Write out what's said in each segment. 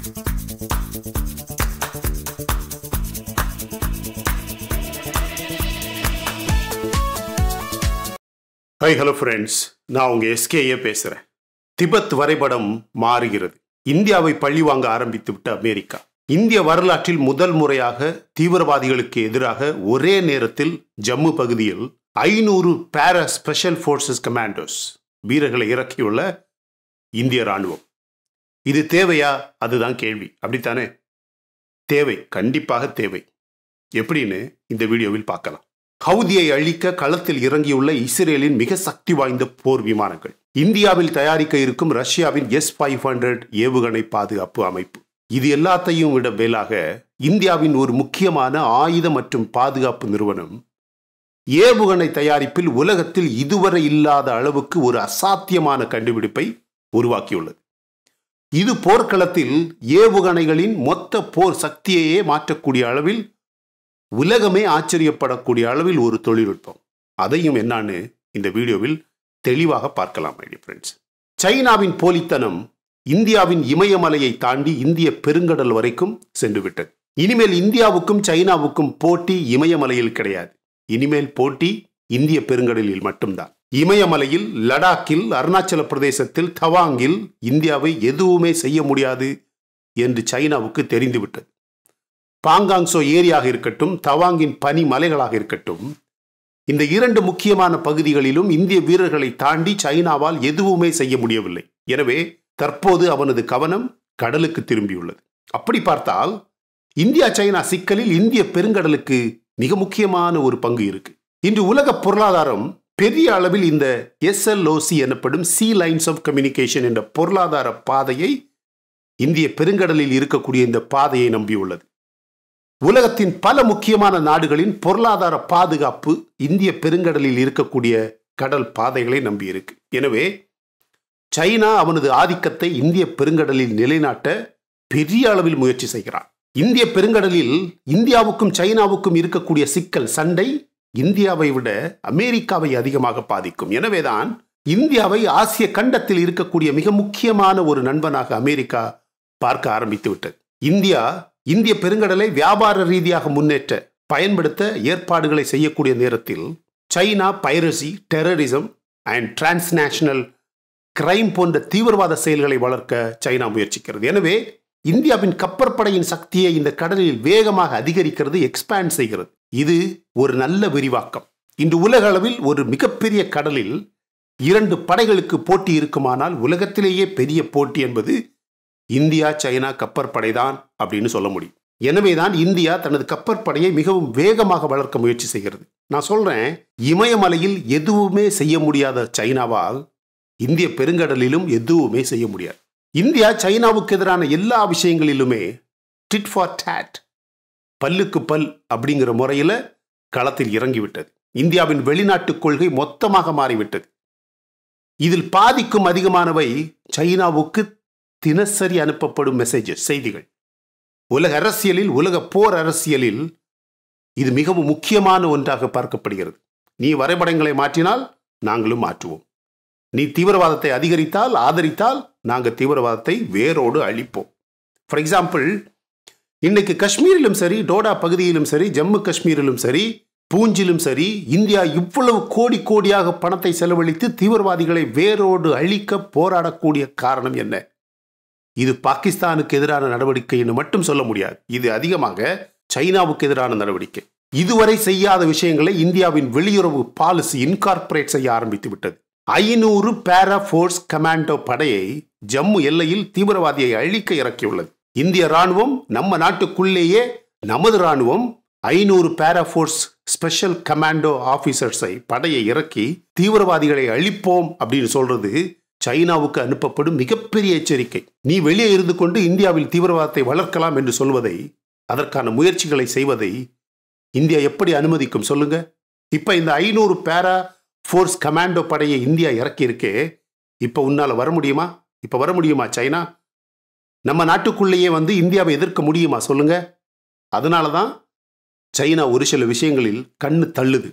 High hello friends நான் உங்க எஸ்கேயே பேசுறேன் திபெத் வரைபடம் மாறுகிறது இந்தியாவை பழி வாங்க ஆரம்பித்து விட்ட அமெரிக்கா இந்திய வரலாற்றில் முதல் முறையாக தீவிரவாதிகளுக்கு எதிராக ஒரே நேரத்தில் ஜம்மு பகுதியில் ஐநூறு பேரா ஸ்பெஷல் ஃபோர்ஸஸ் கமாண்டோஸ் வீரர்களை இறக்கியுள்ள இந்திய ராணுவம் இது தேவையா அதுதான் கேள்வி அப்படித்தானே தேவை கண்டிப்பாக தேவை எப்படின்னு இந்த வீடியோவில் பார்க்கலாம் ஹவுதியை அழிக்க களத்தில் இறங்கியுள்ள இஸ்ரேலின் மிக சக்தி வாய்ந்த போர் விமானங்கள் இந்தியாவில் தயாரிக்க இருக்கும் ரஷ்யாவின் எஸ் ஃபைவ் ஹண்ட்ரட் ஏவுகணை பாதுகாப்பு அமைப்பு இது எல்லாத்தையும் விட மேலாக இந்தியாவின் ஒரு முக்கியமான ஆயுத மற்றும் பாதுகாப்பு நிறுவனம் ஏவுகணை தயாரிப்பில் உலகத்தில் இதுவரை இல்லாத அளவுக்கு ஒரு அசாத்தியமான கண்டுபிடிப்பை உருவாக்கியுள்ளது இது போர்க்களத்தில் ஏவுகணைகளின் மொத்த போர் சக்தியையே மாற்றக்கூடிய அளவில் உலகமே ஆச்சரியப்படக்கூடிய அளவில் ஒரு தொழில்நுட்பம் அதையும் என்னான்னு இந்த வீடியோவில் தெளிவாக பார்க்கலாம் மை ஃப்ரெண்ட்ஸ் சைனாவின் போலித்தனம் இந்தியாவின் இமயமலையை தாண்டி இந்திய பெருங்கடல் வரைக்கும் சென்று விட்டது இனிமேல் இந்தியாவுக்கும் சைனாவுக்கும் போட்டி இமயமலையில் கிடையாது இனிமேல் போட்டி இந்திய பெருங்கடலில் மட்டும்தான் இமயமலையில் லடாக்கில் அருணாச்சல பிரதேசத்தில் தவாங்கில் இந்தியாவை எதுவுமே செய்ய முடியாது என்று சைனாவுக்கு தெரிந்துவிட்டது பாங்காங்சோ ஏரியாக இருக்கட்டும் தவாங்கின் பனி மலைகளாக இருக்கட்டும் இந்த இரண்டு முக்கியமான பகுதிகளிலும் இந்திய வீரர்களை தாண்டி சைனாவால் எதுவுமே செய்ய முடியவில்லை எனவே தற்போது அவனது கவனம் கடலுக்கு திரும்பியுள்ளது அப்படி பார்த்தால் இந்தியா சைனா சிக்கலில் இந்திய பெருங்கடலுக்கு மிக முக்கியமான ஒரு பங்கு இருக்கு இன்று உலக பொருளாதாரம் பெரிய அளவில் இந்த எஸ்எல்ஓசி எனப்படும் சி லைன்ஸ் ஆஃப் கம்யூனிகேஷன் என்ற பொருளாதார பாதையை இந்திய பெருங்கடலில் இருக்கக்கூடிய இந்த பாதையை நம்பியுள்ளது உலகத்தின் பல முக்கியமான நாடுகளின் பொருளாதார பாதுகாப்பு இந்திய பெருங்கடலில் இருக்கக்கூடிய கடல் பாதைகளை நம்பியிருக்கு எனவே சைனா அவனது ஆதிக்கத்தை இந்திய பெருங்கடலில் நிலைநாட்ட பெரிய அளவில் முயற்சி செய்கிறான் இந்திய பெருங்கடலில் இந்தியாவுக்கும் சைனாவுக்கும் இருக்கக்கூடிய சிக்கல் சண்டை இந்தியாவை விட அமெரிக்காவை அதிகமாக பாதிக்கும் எனவேதான் இந்தியாவை ஆசிய கண்டத்தில் இருக்கக்கூடிய மிக முக்கியமான ஒரு நண்பனாக அமெரிக்கா பார்க்க ஆரம்பித்து விட்டது இந்தியா இந்திய பெருங்கடலை வியாபார ரீதியாக முன்னேற்ற பயன்படுத்த ஏற்பாடுகளை செய்யக்கூடிய நேரத்தில் China piracy terrorism and transnational crime போன்ற தீவிரவாத செயல்களை வளர்க்க சைனா முயற்சிக்கிறது எனவே இந்தியாவின் கப்பற்படையின் சக்தியை இந்த கடலில் வேகமாக அதிகரிக்கிறது எக்ஸ்பேண்ட் செய்கிறது இது ஒரு நல்ல விரிவாக்கம் இன்று உலக அளவில் ஒரு மிகப்பெரிய கடலில் இரண்டு படைகளுக்கு போட்டி இருக்குமானால் உலகத்திலேயே பெரிய போட்டி என்பது இந்தியா சைனா கப்பற்படைதான் அப்படின்னு சொல்ல முடியும் எனவேதான் இந்தியா தனது கப்பற்படையை மிகவும் வேகமாக வளர்க்க முயற்சி செய்கிறது நான் சொல்றேன் இமயமலையில் எதுவுமே செய்ய முடியாத சைனாவால் இந்திய பெருங்கடலிலும் எதுவுமே செய்ய முடியாது இந்தியா சைனாவுக்கு எதிரான எல்லா விஷயங்களிலுமே டிட் ஃபார் டேட் பல்லுக்கு பல் அப்படிங்கிற முறையில் களத்தில் இறங்கிவிட்டது இந்தியாவின் வெளிநாட்டு கொள்கை மொத்தமாக மாறிவிட்டது இதில் பாதிக்கும் அதிகமானவை சைனாவுக்கு தினசரி அனுப்பப்படும் மெசேஜஸ் செய்திகள் உலக அரசியலில் உலக போர் அரசியலில் இது மிகவும் முக்கியமான ஒன்றாக பார்க்கப்படுகிறது நீ வரைபடங்களை மாற்றினால் நாங்களும் மாற்றுவோம் நீ தீவிரவாதத்தை அதிகரித்தால் ஆதரித்தால் நாங்கள் தீவிரவாதத்தை வேரோடு அழிப்போம் ஃபார் எக்ஸாம்பிள் இன்னைக்கு காஷ்மீரிலும் சரி டோடா பகுதியிலும் சரி ஜம்மு காஷ்மீரிலும் சரி பூஞ்சிலும் சரி இந்தியா இவ்வளவு கோடி கோடியாக பணத்தை செலவழித்து தீவிரவாதிகளை வேரோடு அழிக்க போராடக்கூடிய காரணம் என்ன இது பாகிஸ்தானுக்கு எதிரான நடவடிக்கை என்று மட்டும் சொல்ல முடியாது இது அதிகமாக சைனாவுக்கு எதிரான நடவடிக்கை இதுவரை செய்யாத விஷயங்களை இந்தியாவின் வெளியுறவு பாலிசி இன்கார்பரேட் செய்ய ஆரம்பித்து விட்டது ஐநூறு பேரா ஃபோர்ஸ் கமாண்டோ படையை ஜம்மு எல்லையில் தீவிரவாதியை அழிக்க இறக்கியுள்ளது இந்திய ராணுவம் நம்ம நாட்டுக்குள்ளேயே நமது ராணுவம் ஐநூறு பேரா ஃபோர்ஸ் ஸ்பெஷல் கமாண்டோ ஆபீசர்ஸை படையை இறக்கி தீவிரவாதிகளை அழிப்போம் அப்படின்னு சொல்றது சைனாவுக்கு அனுப்பப்படும் மிகப்பெரிய எச்சரிக்கை நீ வெளியே இருந்து கொண்டு இந்தியாவில் தீவிரவாதத்தை வளர்க்கலாம் என்று சொல்வதை அதற்கான முயற்சிகளை செய்வதை இந்தியா எப்படி அனுமதிக்கும் சொல்லுங்க இப்ப இந்த ஐநூறு பேரா ஃபோர்ஸ் கமாண்டோ படையை இந்தியா இறக்கி இருக்கே இப்ப உன்னால வர முடியுமா இப்ப வர முடியுமா சைனா நம்ம நாட்டுக்குள்ளேயே வந்து இந்தியாவை எதிர்க்க முடியுமா சொல்லுங்க அதனால தான் சைனா ஒரு சில விஷயங்களில் கண்ணு தள்ளுது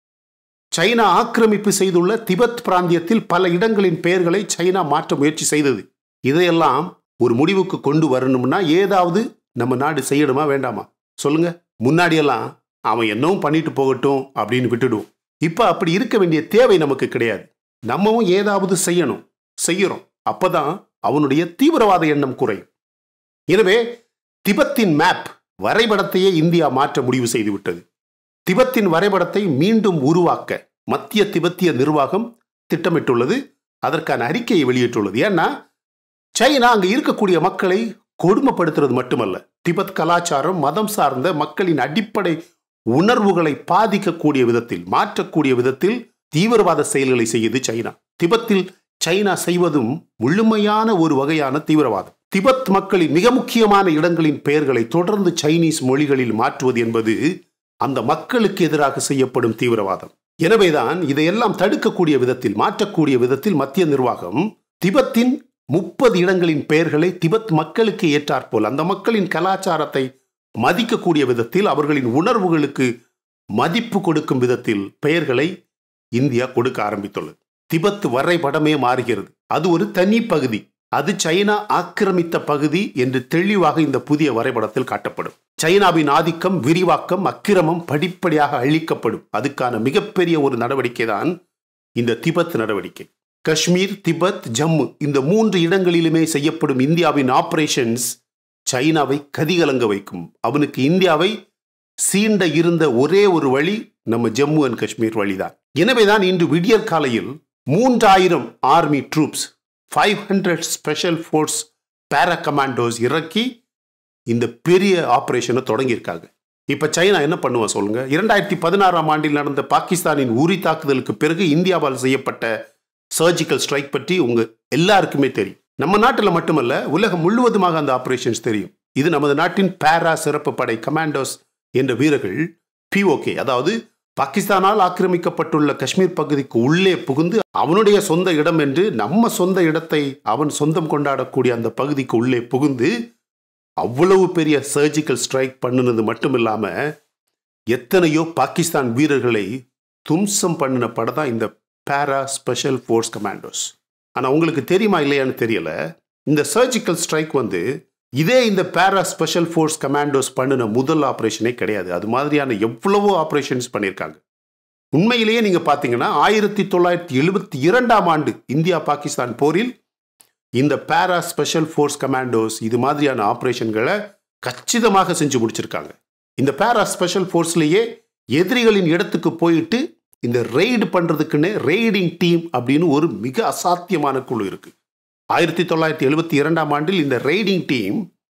சைனா ஆக்கிரமிப்பு செய்துள்ள திபெத் பிராந்தியத்தில் பல இடங்களின் பெயர்களை சைனா மாற்ற முயற்சி செய்தது இதையெல்லாம் ஒரு முடிவுக்கு கொண்டு வரணும்னா ஏதாவது நம்ம நாடு செய்யணுமா வேண்டாமா சொல்லுங்க முன்னாடியெல்லாம் அவன் என்னவும் பண்ணிட்டு போகட்டும் அப்படின்னு விட்டுடுவோம் இப்போ அப்படி இருக்க வேண்டிய தேவை நமக்கு கிடையாது நம்மவும் ஏதாவது செய்யணும் செய்யறோம் அப்பதான் அவனுடைய தீவிரவாத எண்ணம் குறையும் எனவே திபெத்தின் மேப் வரைபடத்தையே இந்தியா மாற்ற முடிவு செய்து விட்டது திபெத்தின் வரைபடத்தை மீண்டும் உருவாக்க மத்திய திபெத்திய நிர்வாகம் திட்டமிட்டுள்ளது அதற்கான அறிக்கையை வெளியிட்டுள்ளது ஏன்னா சைனா அங்க இருக்கக்கூடிய மக்களை கொடுமைப்படுத்துறது மட்டுமல்ல திபெத் கலாச்சாரம் மதம் சார்ந்த மக்களின் அடிப்படை உணர்வுகளை பாதிக்கக்கூடிய விதத்தில் மாற்றக்கூடிய விதத்தில் தீவிரவாத செயல்களை செய்யுது சைனா திபெத்தில் சைனா செய்வதும் முழுமையான ஒரு வகையான தீவிரவாதம் திபெத் மக்களின் மிக முக்கியமான இடங்களின் பெயர்களை தொடர்ந்து சைனீஸ் மொழிகளில் மாற்றுவது என்பது அந்த மக்களுக்கு எதிராக செய்யப்படும் தீவிரவாதம் எனவேதான் இதையெல்லாம் தடுக்கக்கூடிய விதத்தில் மாற்றக்கூடிய விதத்தில் மத்திய நிர்வாகம் திபெத்தின் முப்பது இடங்களின் பெயர்களை திபெத் மக்களுக்கு ஏற்றாற்போல் அந்த மக்களின் கலாச்சாரத்தை மதிக்கக்கூடிய விதத்தில் அவர்களின் உணர்வுகளுக்கு மதிப்பு கொடுக்கும் விதத்தில் பெயர்களை இந்தியா கொடுக்க ஆரம்பித்துள்ளது திபெத் வரைபடமே மாறுகிறது அது ஒரு தனி பகுதி அது சைனா ஆக்கிரமித்த பகுதி என்று தெளிவாக இந்த புதிய வரைபடத்தில் காட்டப்படும் சைனாவின் ஆதிக்கம் விரிவாக்கம் அக்கிரமம் படிப்படியாக அழிக்கப்படும் அதுக்கான மிகப்பெரிய ஒரு நடவடிக்கை தான் இந்த திபெத் நடவடிக்கை காஷ்மீர் திபெத் ஜம்மு இந்த மூன்று இடங்களிலுமே செய்யப்படும் இந்தியாவின் ஆபரேஷன்ஸ் சைனாவை கதிகலங்க வைக்கும் அவனுக்கு இந்தியாவை சீண்ட இருந்த ஒரே ஒரு வழி நம்ம ஜம்மு அண்ட் காஷ்மீர் வழிதான் எனவேதான் இன்று விடியற் காலையில் மூன்றாயிரம் army troops five hundred special force para commandos இறக்கி இந்த பெரிய ஆபரேஷனை தொடங்கியிருக்காங்க இப்ப சைனா என்ன பண்ணுவா சொல்லுங்க இரண்டாயிரத்தி பதினாறாம் ஆண்டில் நடந்த பாகிஸ்தானின் உரி தாக்குதலுக்கு பிறகு இந்தியாவால் செய்யப்பட்ட சர்ஜிக்கல் ஸ்ட்ரைக் பற்றி உங்க எல்லாருக்குமே தெரியும் நம்ம நாட்டில் மட்டுமல்ல உலகம் முழுவதுமாக அந்த ஆபரேஷன்ஸ் தெரியும் இது நமது நாட்டின் பேரா சிறப்பு படை கமாண்டோஸ் என்ற வீரர்கள் பிஓகே அதாவது பாகிஸ்தானால் ஆக்கிரமிக்கப்பட்டுள்ள காஷ்மீர் பகுதிக்கு உள்ளே புகுந்து அவனுடைய சொந்த இடம் என்று நம்ம சொந்த இடத்தை அவன் சொந்தம் கொண்டாடக்கூடிய அந்த பகுதிக்கு உள்ளே புகுந்து அவ்வளவு பெரிய சர்ஜிக்கல் ஸ்ட்ரைக் பண்ணினது மட்டும் இல்லாம எத்தனையோ பாகிஸ்தான் வீரர்களை தும்சம் பண்ணின படம் தான் இந்த பேரா ஸ்பெஷல் ஃபோர்ஸ் கமாண்டோஸ் ஆனால் உங்களுக்கு தெரியுமா இல்லையான்னு தெரியல இந்த சர்ஜிக்கல் ஸ்ட்ரைக் வந்து இதே இந்த பேரா ஸ்பெஷல் ஃபோர்ஸ் கமாண்டோஸ் பண்ணின முதல் ஆப்ரேஷனே கிடையாது அது மாதிரியான எவ்வளவோ ஆப்ரேஷன்ஸ் பண்ணியிருக்காங்க உண்மையிலேயே நீங்கள் பார்த்தீங்கன்னா ஆயிரத்தி தொள்ளாயிரத்தி எழுபத்தி இரண்டாம் ஆண்டு இந்தியா பாகிஸ்தான் போரில் இந்த பேரா ஸ்பெஷல் ஃபோர்ஸ் கமாண்டோஸ் இது மாதிரியான ஆப்ரேஷன்களை கச்சிதமாக செஞ்சு முடிச்சிருக்காங்க இந்த பேரா ஸ்பெஷல் ஃபோர்ஸ்லேயே எதிரிகளின் இடத்துக்கு போயிட்டு இந்த ரெய்டு பண்ணுறதுக்குன்னு ரெய்டிங் டீம் அப்படின்னு ஒரு மிக அசாத்தியமான குழு இருக்கு ஆயிரத்தி தொள்ளாயிரத்தி எழுபத்தி இரண்டாம் ஆண்டில் இந்த ரெய்டிங் டீம்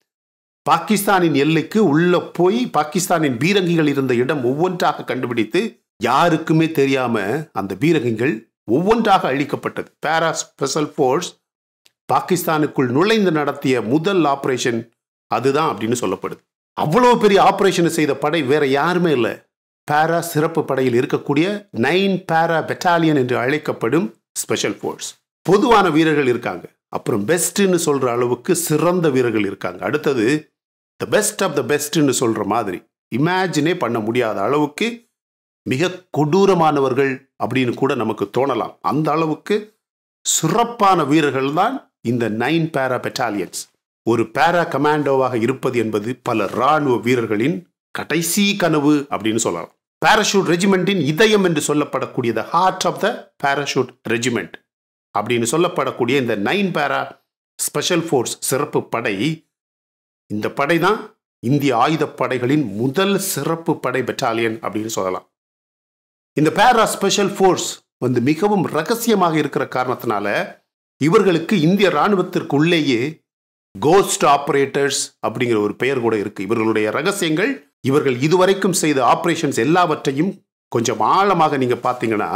பாகிஸ்தானின் எல்லைக்கு உள்ள போய் பாகிஸ்தானின் பீரங்கிகள் இருந்த இடம் ஒவ்வொன்றாக கண்டுபிடித்து யாருக்குமே தெரியாம அந்த பீரங்கிகள் ஒவ்வொன்றாக அழிக்கப்பட்டது பேரா ஸ்பெஷல் ஃபோர்ஸ் பாகிஸ்தானுக்குள் நுழைந்து நடத்திய முதல் ஆபரேஷன் அதுதான் அப்படின்னு சொல்லப்படுது அவ்வளவு பெரிய ஆபரேஷனை செய்த படை வேற யாருமே இல்லை பேரா சிறப்பு படையில் இருக்கக்கூடிய நைன் பேரா பெட்டாலியன் என்று அழைக்கப்படும் ஸ்பெஷல் ஃபோர்ஸ் பொதுவான வீரர்கள் இருக்காங்க அப்புறம் பெஸ்ட்னு சொல்ற அளவுக்கு சிறந்த வீரர்கள் இருக்காங்க அடுத்தது த பெஸ்ட் ஆஃப் த பெஸ்ட்னு சொல்ற மாதிரி இமேஜினே பண்ண முடியாத அளவுக்கு மிக கொடூரமானவர்கள் அப்படின்னு கூட நமக்கு தோணலாம் அந்த அளவுக்கு சிறப்பான வீரர்கள் தான் இந்த நைன் பேரா பெட்டாலியன்ஸ் ஒரு பேரா கமாண்டோவாக இருப்பது என்பது பல இராணுவ வீரர்களின் கடைசி கனவு அப்படின்னு சொல்லலாம் பாராஷூட் ரெஜிமெண்டின் இதயம் என்று சொல்லப்படக்கூடிய the heart of the parachute regiment அப்படின்னு சொல்லப்படக்கூடிய இந்த நைன் பேரா ஸ்பெஷல் ஃபோர்ஸ் சிறப்பு படை இந்த படை தான் இந்திய ஆயுத படைகளின் முதல் சிறப்பு படை பெட்டாலியன் அப்படின்னு சொல்லலாம் இந்த பேரா ஸ்பெஷல் ஃபோர்ஸ் வந்து மிகவும் ரகசியமாக இருக்கிற காரணத்தினால இவர்களுக்கு இந்திய இராணுவத்திற்கு உள்ளேயே கோஸ்ட் ஆபரேட்டர்ஸ் அப்படிங்கிற ஒரு பெயர் கூட இருக்கு இவர்களுடைய ரகசியங்கள் இவர்கள் இதுவரைக்கும் செய்த ஆபரேஷன்ஸ் எல்லாவற்றையும் கொஞ்சம் ஆழமாக நீங்க பார்த்தீங்கன்னா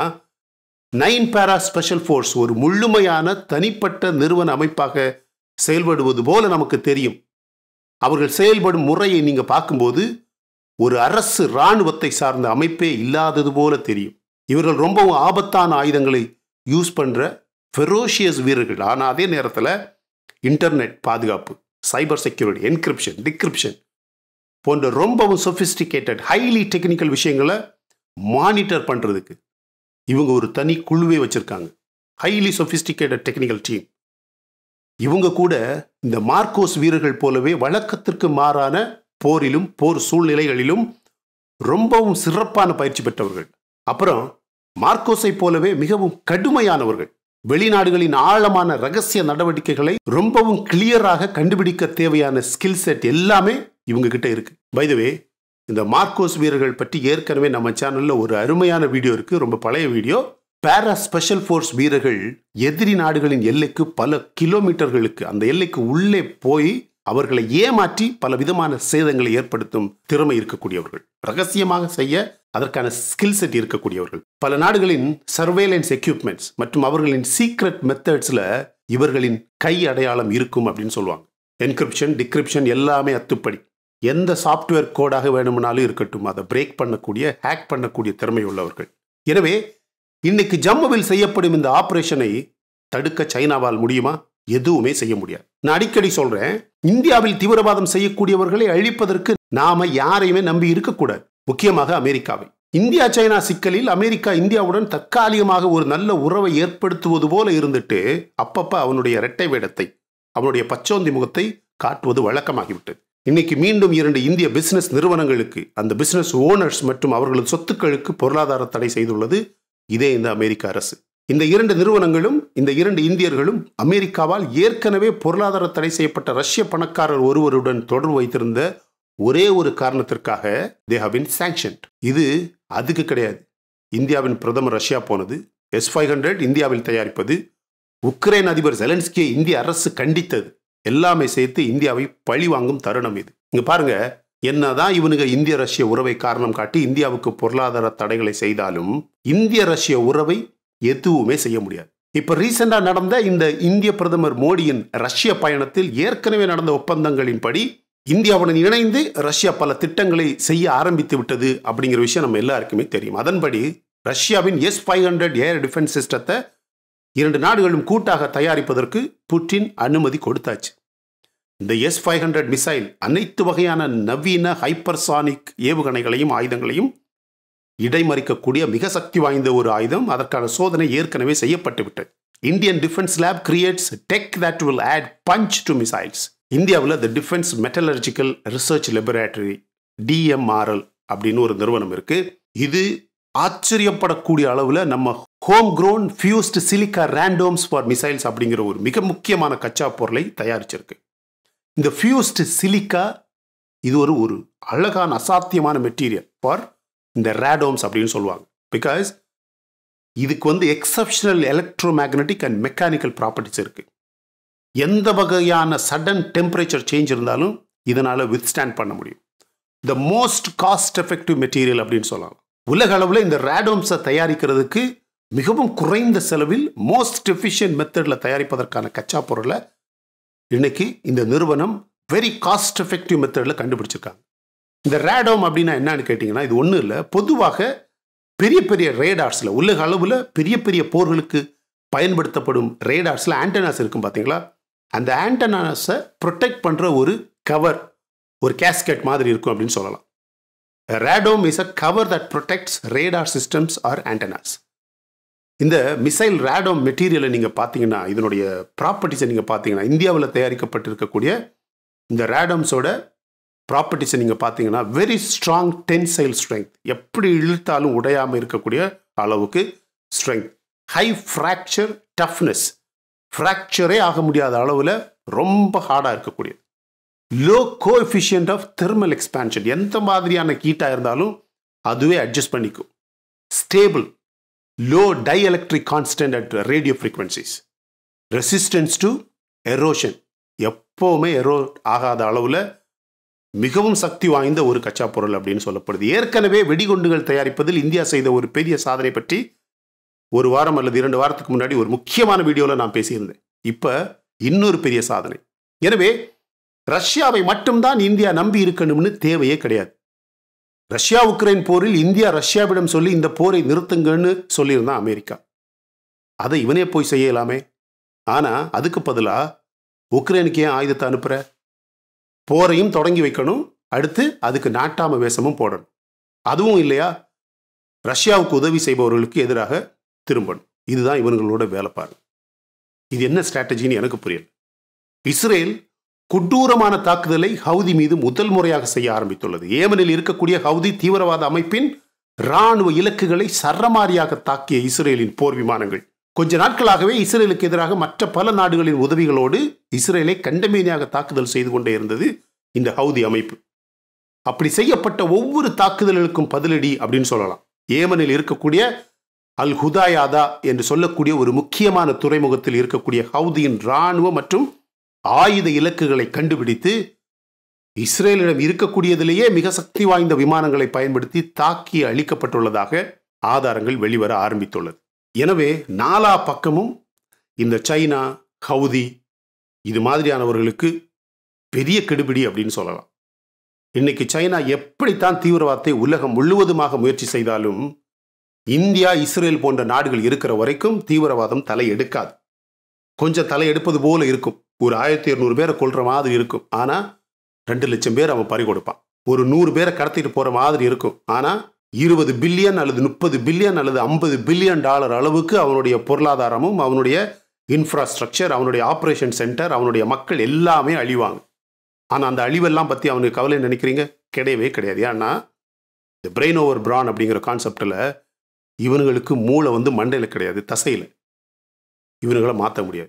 நைன் பேரா ஸ்பெஷல் ஃபோர்ஸ் ஒரு முழுமையான தனிப்பட்ட நிறுவன அமைப்பாக செயல்படுவது போல நமக்கு தெரியும் அவர்கள் செயல்படும் முறையை நீங்க பார்க்கும்போது ஒரு அரசு இராணுவத்தை சார்ந்த அமைப்பே இல்லாதது போல தெரியும் இவர்கள் ரொம்பவும் ஆபத்தான ஆயுதங்களை யூஸ் பண்ற ஃபெரோஷியஸ் வீரர்கள் ஆனால் அதே நேரத்தில் இன்டர்நெட் பாதுகாப்பு சைபர் செக்யூரிட்டி என்கிரிப்ஷன் டிகிரிப்ஷன் போன்ற ரொம்பவும் சொஃபிஸ்டிகேட்டட் ஹைலி டெக்னிக்கல் விஷயங்களை மானிட்டர் பண்ணுறதுக்கு இவங்க ஒரு தனி குழுவே வச்சுருக்காங்க ஹைலி சொஃபிஸ்டிகேட்டட் டெக்னிக்கல் டீம் இவங்க கூட இந்த மார்க்கோஸ் வீரர்கள் போலவே வழக்கத்திற்கு மாறான போரிலும் போர் சூழ்நிலைகளிலும் ரொம்பவும் சிறப்பான பயிற்சி பெற்றவர்கள் அப்புறம் மார்க்கோஸை போலவே மிகவும் கடுமையானவர்கள் வெளிநாடுகளின் ஆழமான ரகசிய நடவடிக்கைகளை ரொம்பவும் கிளியராக கண்டுபிடிக்க தேவையான ஸ்கில் செட் எல்லாமே இவங்க கிட்ட இருக்கு பைதவே இந்த மார்க்கோஸ் வீரர்கள் பற்றி ஏற்கனவே நம்ம சேனல்ல ஒரு அருமையான வீடியோ இருக்கு ரொம்ப பழைய வீடியோ பேரா ஸ்பெஷல் ஃபோர்ஸ் வீரர்கள் எதிரி நாடுகளின் எல்லைக்கு பல கிலோமீட்டர்களுக்கு அந்த எல்லைக்கு உள்ளே போய் அவர்களை ஏமாற்றி பல விதமான சேதங்களை ஏற்படுத்தும் திறமை இருக்கக்கூடியவர்கள் ரகசியமாக செய்ய அதற்கான ஸ்கில் செட் இருக்கக்கூடியவர்கள் பல நாடுகளின் சர்வேலன்ஸ் எக்யூப்மெண்ட்ஸ் மற்றும் அவர்களின் சீக்ரெட் மெத்தட்ஸ்ல இவர்களின் கை அடையாளம் இருக்கும் அப்படின்னு சொல்லுவாங்க என்கிரிப்ஷன் டிகிரிப்ஷன் எல்லாமே அத்துப்படி எந்த சாஃப்ட்வேர் கோடாக வேணும்னாலும் இருக்கட்டும் அதை பிரேக் பண்ணக்கூடிய ஹேக் பண்ணக்கூடிய திறமை உள்ளவர்கள் எனவே இன்னைக்கு ஜம்முவில் செய்யப்படும் இந்த ஆபரேஷனை தடுக்க சைனாவால் முடியுமா எதுவுமே செய்ய முடியாது நான் அடிக்கடி சொல்றேன் இந்தியாவில் தீவிரவாதம் செய்யக்கூடியவர்களை அழிப்பதற்கு நாம யாரையுமே நம்பி இருக்கக்கூடாது முக்கியமாக அமெரிக்காவை இந்தியா சைனா சிக்கலில் அமெரிக்கா இந்தியாவுடன் தற்காலிகமாக ஒரு நல்ல உறவை ஏற்படுத்துவது போல இருந்துட்டு அப்பப்ப அவனுடைய இரட்டை வேடத்தை அவனுடைய பச்சோந்தி முகத்தை காட்டுவது வழக்கமாகிவிட்டது இன்னைக்கு மீண்டும் இரண்டு இந்திய பிசினஸ் நிறுவனங்களுக்கு அந்த பிசினஸ் ஓனர்ஸ் மற்றும் அவர்களது சொத்துக்களுக்கு பொருளாதார தடை செய்துள்ளது இதே இந்த அமெரிக்க அரசு இந்த இரண்டு நிறுவனங்களும் இந்த இரண்டு இந்தியர்களும் அமெரிக்காவால் ஏற்கனவே பொருளாதார தடை செய்யப்பட்ட ரஷ்ய பணக்காரர் ஒருவருடன் தொடர்பு வைத்திருந்த ஒரே ஒரு காரணத்திற்காக தே ஹவ் பின் சாங்ஷன் இது அதுக்கு கிடையாது இந்தியாவின் பிரதமர் ரஷ்யா போனது எஸ் ஃபைவ் ஹண்ட்ரட் இந்தியாவில் தயாரிப்பது உக்ரைன் அதிபர் ஜெலன்ஸ்கியை இந்திய அரசு கண்டித்தது எல்லாமே சேர்த்து இந்தியாவை பழி வாங்கும் தருணம் இது இங்க பாருங்க என்னதான் இவனுங்க இந்திய ரஷ்ய உறவை காரணம் காட்டி இந்தியாவுக்கு பொருளாதார தடைகளை செய்தாலும் இந்திய ரஷ்ய உறவை எதுவுமே செய்ய முடியாது இப்ப ரீசெண்டா நடந்த இந்த இந்திய பிரதமர் மோடியின் ரஷ்ய பயணத்தில் ஏற்கனவே நடந்த ஒப்பந்தங்களின்படி இந்தியாவுடன் இணைந்து ரஷ்யா பல திட்டங்களை செய்ய ஆரம்பித்து விட்டது அப்படிங்கிற விஷயம் நம்ம எல்லாருக்குமே தெரியும் அதன்படி ரஷ்யாவின் S five hundred air defence சிஸ்டத்தை இரண்டு நாடுகளும் கூட்டாக தயாரிப்பதற்கு புட்டின் அனுமதி கொடுத்தாச்சு இந்த எஸ் ஃபைவ் ஹண்ட்ரட் மிசைல் அனைத்து வகையான நவீன ஹைப்பர்சானிக் ஏவுகணைகளையும் ஆயுதங்களையும் இடைமறிக்கக்கூடிய மிக சக்தி வாய்ந்த ஒரு ஆயுதம் அதற்கான சோதனை ஏற்கனவே செய்யப்பட்டு விட்டது Indian defence lab creates tech that will add punch to missiles இந்தியாவில் the defence metallurgical research laboratory DMRL அப்படின்னு ஒரு நிறுவனம் இருக்கு இது ஆச்சரியப்படக்கூடிய அளவில் நம்ம home grown fused silica radomes for missiles அப்படிங்கிற ஒரு மிக முக்கியமான கச்சா பொருளை தயாரிச்சிருக்கு இந்த ஃபியூஸ்டு சிலிக்கா இது ஒரு ஒரு அழகான அசாத்தியமான மெட்டீரியல் ஃபார் இந்த ரேடோம்ஸ் அப்படின்னு சொல்லுவாங்க பிகாஸ் இதுக்கு வந்து exceptional electromagnetic and mechanical properties இருக்கு எந்த வகையான சடன் டெம்பரேச்சர் சேஞ்ச் இருந்தாலும் இதனால் வித்ஸ்டாண்ட் பண்ண முடியும் the most cost effective material அப்படின்னு சொல்லலாம் உலக அளவில் இந்த ரேடோம்ஸை தயாரிக்கிறதுக்கு மிகவும் குறைந்த செலவில் மோஸ்ட் எஃபிஷியன்ட் மெத்தடில் தயாரிப்பதற்கான கச்சா பொருளை இன்னைக்கு இந்த நிறுவனம் வெரி காஸ்ட் எஃபெக்டிவ் மெத்தடில் கண்டுபிடிச்சிருக்காங்க இந்த ரேடோம் அப்படின்னா என்னன்னு கேட்டிங்கன்னா இது ஒன்றும் இல்லை பொதுவாக பெரிய பெரிய ரேடார்ஸில் உலக அளவில் பெரிய பெரிய போர்களுக்கு பயன்படுத்தப்படும் ரேடார்ஸில் ஆண்டனாஸ் இருக்கும் பார்த்தீங்களா அந்த ஆண்டனாஸை ப்ரொடெக்ட் பண்ணுற ஒரு கவர் ஒரு கேஸ்கெட் மாதிரி இருக்கும் அப்படின்னு சொல்லலாம் radome is a cover that protects radar systems or antennas இந்த மிசைல் ரேடோம் மெட்டீரியலை நீங்கள் பார்த்தீங்கன்னா இதனுடைய ப்ராப்பர்ட்டிஸை நீங்கள் பார்த்தீங்கன்னா இந்தியாவில் தயாரிக்கப்பட்டிருக்கக்கூடிய இந்த ரேடம்ஸோட ப்ராப்பர்ட்டிஸை நீங்கள் பார்த்தீங்கன்னா வெரி ஸ்ட்ராங் டென்சைல் ஸ்ட்ரென்த் எப்படி இழுத்தாலும் உடையாமல் இருக்கக்கூடிய அளவுக்கு ஸ்ட்ரென்த் ஹை ஃப்ராக்சர் டஃப்னஸ் ஃப்ராக்சரே ஆக முடியாத அளவில் ரொம்ப ஹார்டாக இருக்கக்கூடியது low coefficient of thermal expansion எந்த மாதிரியான கீட்டாக இருந்தாலும் அதுவே அட்ஜஸ்ட் பண்ணிக்கும் stable low dielectric constant at radio frequencies resistance to erosion எப்போவுமே எரோ ஆகாத அளவில் மிகவும் சக்தி வாய்ந்த ஒரு கச்சா பொருள் அப்படின்னு சொல்லப்படுது ஏற்கனவே வெடிகுண்டுகள் தயாரிப்பதில் இந்தியா செய்த ஒரு பெரிய சாதனை பற்றி ஒரு வாரம் அல்லது இரண்டு வாரத்துக்கு முன்னாடி ஒரு முக்கியமான வீடியோவில் நான் பேசியிருந்தேன் இப்போ இன்னொரு பெரிய சாதனை எனவே ரஷ்யாவை மட்டும்தான் இந்தியா நம்பி இருக்கணும்னு தேவையே கிடையாது ரஷ்யா உக்ரைன் போரில் இந்தியா ரஷ்யாவிடம் சொல்லி இந்த போரை நிறுத்துங்கன்னு சொல்லியிருந்தான் அமெரிக்கா அதை இவனே போய் செய்யலாமே ஆனா அதுக்கு பதிலா உக்ரைனுக்கு ஏன் ஆயுதத்தை அனுப்புற போரையும் தொடங்கி வைக்கணும் அடுத்து அதுக்கு நாட்டாம வேஷமும் போடணும் அதுவும் இல்லையா ரஷ்யாவுக்கு உதவி செய்பவர்களுக்கு எதிராக திரும்பணும் இதுதான் இவங்களோட வேலைப்பாடு இது என்ன ஸ்ட்ராட்டஜின்னு எனக்கு புரியல இஸ்ரேல் கொடூரமான தாக்குதலை ஹவுதி மீது முதல் முறையாக செய்ய ஆரம்பித்துள்ளது ஏமனில் இருக்கக்கூடிய ஹவுதி தீவிரவாத அமைப்பின் ராணுவ இலக்குகளை சரமாரியாக தாக்கிய இஸ்ரேலின் போர் விமானங்கள் கொஞ்ச நாட்களாகவே இஸ்ரேலுக்கு எதிராக மற்ற பல நாடுகளின் உதவிகளோடு இஸ்ரேலை கண்டமேனியாக தாக்குதல் செய்து கொண்டே இருந்தது இந்த ஹவுதி அமைப்பு அப்படி செய்யப்பட்ட ஒவ்வொரு தாக்குதல்களுக்கும் பதிலடி அப்படின்னு சொல்லலாம் ஏமனில் இருக்கக்கூடிய அல் ஹுதாயாதா என்று சொல்லக்கூடிய ஒரு முக்கியமான துறைமுகத்தில் இருக்கக்கூடிய ஹவுதியின் இராணுவ மற்றும் ஆயுத இலக்குகளை கண்டுபிடித்து இஸ்ரேலிடம் இருக்கக்கூடியதிலேயே மிக சக்தி வாய்ந்த விமானங்களை பயன்படுத்தி தாக்கி அளிக்கப்பட்டுள்ளதாக ஆதாரங்கள் வெளிவர ஆரம்பித்துள்ளது எனவே நாலா பக்கமும் இந்த சைனா ஹவுதி இது மாதிரியானவர்களுக்கு பெரிய கெடுபிடி அப்படின்னு சொல்லலாம் இன்னைக்கு சைனா எப்படித்தான் தீவிரவாதத்தை உலகம் முழுவதுமாக முயற்சி செய்தாலும் இந்தியா இஸ்ரேல் போன்ற நாடுகள் இருக்கிற வரைக்கும் தீவிரவாதம் தலை எடுக்காது கொஞ்சம் தலை எடுப்பது போல இருக்கும் ஒரு ஆயிரத்தி இருநூறு பேரை கொள்ற மாதிரி இருக்கும் ஆனா ரெண்டு லட்சம் பேர் அவன் பறி கொடுப்பான் ஒரு நூறு பேரை கடத்திட்டு போற மாதிரி இருக்கும் ஆனா இருபது பில்லியன் அல்லது முப்பது பில்லியன் அல்லது ஐம்பது பில்லியன் டாலர் அளவுக்கு அவனுடைய பொருளாதாரமும் அவனுடைய இன்ஃப்ராஸ்ட்ரக்சர் அவனுடைய ஆப்ரேஷன் சென்டர் அவனுடைய மக்கள் எல்லாமே அழிவாங்க ஆனால் அந்த அழிவெல்லாம் பற்றி அவனுக்கு கவலை நினைக்கிறீங்க கிடையவே கிடையாது ஏன்னா இந்த பிரெயின் ஓவர் பிரான் அப்படிங்கிற கான்செப்டில் இவனுங்களுக்கு மூளை வந்து மண்டையில் கிடையாது தசையில் இவனுங்களை மாற்ற முடியாது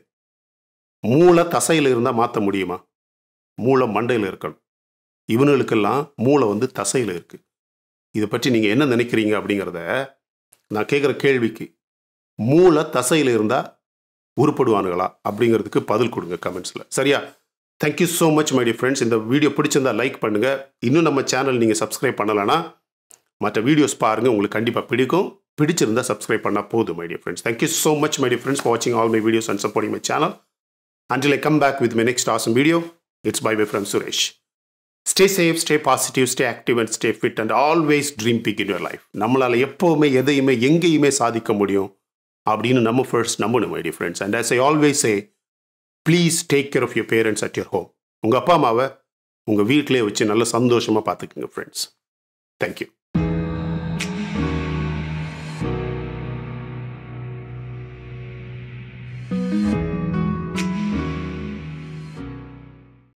மூளை தசையில் இருந்தால் மாற்ற முடியுமா மூளை மண்டையில் இருக்கணும் இவனுங்களுக்கெல்லாம் மூளை வந்து தசையில் இருக்குது இதை பற்றி நீங்கள் என்ன நினைக்கிறீங்க அப்படிங்கிறத நான் கேட்குற கேள்விக்கு மூளை தசையில் இருந்தால் உருப்படுவானுங்களா அப்படிங்கிறதுக்கு பதில் கொடுங்க கமெண்ட்ஸில் சரியா thank you so much my dear friends இந்த வீடியோ பிடிச்சிருந்தா லைக் பண்ணுங்கள் இன்னும் நம்ம சேனல் நீங்கள் சப்ஸ்கிரைப் பண்ணலைன்னா மற்ற வீடியோஸ் பாருங்கள் உங்களுக்கு கண்டிப்பாக பிடிக்கும் பிடிச்சிருந்தா சப்ஸ்கிரைப் பண்ணால் போதும் my dear friends thank you so much my dear friends for வாட்சிங் all my videos and supporting my channel until I come back with my next awesome video, it's bye bye from Suresh. Stay safe, stay positive, stay active and stay fit and always dream big in your life. நம்மளால் எப்போவுமே எதையுமே எங்கேயுமே சாதிக்க முடியும் அப்படின்னு நம்ம first நம்பணும் my dear friends and as I always say, please take care of your parents at your home உங்கள் அப்பா அம்மாவை உங்கள் வீட்டிலே வச்சு நல்ல சந்தோஷமாக பார்த்துக்குங்க ஃப்ரெண்ட்ஸ் தேங்க்யூ